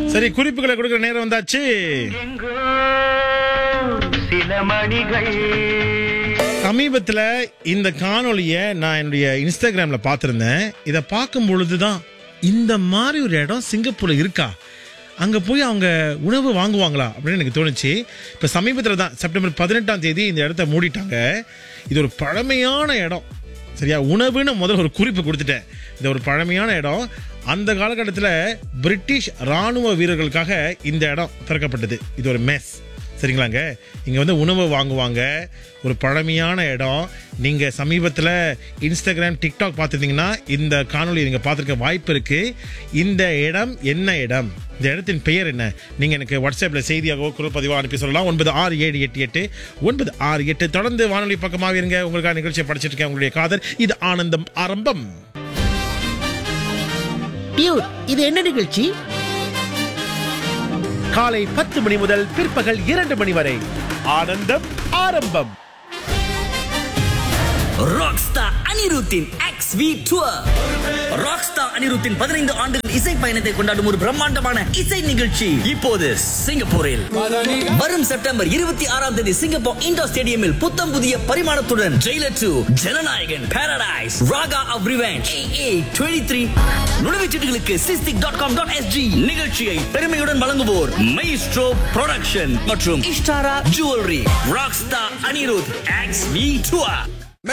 சரி குறிப்புகளை கொடுக்குற நேரம் வந்தாச்சு எங்கோ சில மணிகள் சமீபத்தில் இந்த காணொளியை நான் என்னுடைய இன்ஸ்டாகிராம்ல பார்த்துருந்தேன் இதை பார்க்கும் பொழுது தான் இந்த மாதிரி ஒரு இடம் சிங்கப்பூர்ல இருக்கா அங்கே போய் அவங்க உணவு வாங்குவாங்களா அப்படின்னு எனக்கு தோணுச்சு இப்போ சமீபத்தில் தான் செப்டம்பர் பதினெட்டாம் தேதி இந்த இடத்த மூடிட்டாங்க இது ஒரு பழமையான இடம் சரியா உணவுன்னு முதல்ல ஒரு குறிப்பு கொடுத்துட்டேன் இது ஒரு பழமையான இடம் அந்த காலகட்டத்தில் பிரிட்டிஷ் ராணுவ வீரர்களுக்காக இந்த இடம் திறக்கப்பட்டது இது ஒரு மெஸ் சரிங்களாங்க இங்கே வந்து உணவு வாங்குவாங்க ஒரு பழமையான இடம் நீங்கள் சமீபத்தில் இன்ஸ்டாகிராம் டிக்டாக் பார்த்துருந்தீங்கன்னா இந்த காணொளி நீங்கள் பார்த்துருக்க வாய்ப்பு இருக்குது இந்த இடம் என்ன இடம் இந்த இடத்தின் பெயர் என்ன நீங்கள் எனக்கு வாட்ஸ்அப்பில் செய்தியாகவோ குரல் பதிவாக அனுப்பி சொல்லலாம் ஒன்பது ஆறு ஏழு எட்டு எட்டு ஒன்பது ஆறு எட்டு தொடர்ந்து வானொலி பக்கமாக இருங்க உங்களுக்கான நிகழ்ச்சியை படிச்சிட்டு இருக்கேன் உங்களுடைய காதல் இது ஆனந்தம் ஆரம்பம் டியூட் இது என்ன நிகழ்ச்சி காலை பத்து மணி முதல் பிற்பகல் இரண்டு மணி வரை ஆனந்தம் ஆரம்பம் ராக்ஸ்டார் அனிருத்தின் எக்ஸ் வி டூர் ராக்ஸ்டார் அனிருத்தின் பதினைந்து ஆண்டுகள் இசை பயணத்தை கொண்டாடும் ஒரு பிரம்மாண்டமான இசை நிகழ்ச்சி இப்போது சிங்கப்பூரில் வரும் செப்டம்பர் இருபத்தி ஆறாம் தேதி சிங்கப்பூர் இண்டோர் ஸ்டேடியமில் புத்தம் புதிய பரிமாணத்துடன் Jailer two Jananayagan paradise Raaga of revenge A twenty three நுழைவுச்சீட்டுகளுக்கு Sistic dot com dot SG நிகழ்ச்சியை பெருமையுடன் வழங்குவோர் மைஸ்ட்ரோ ப்ரொடக்ஷன் மற்றும் Ishtaara jewellery rockstar Anirudh X V tour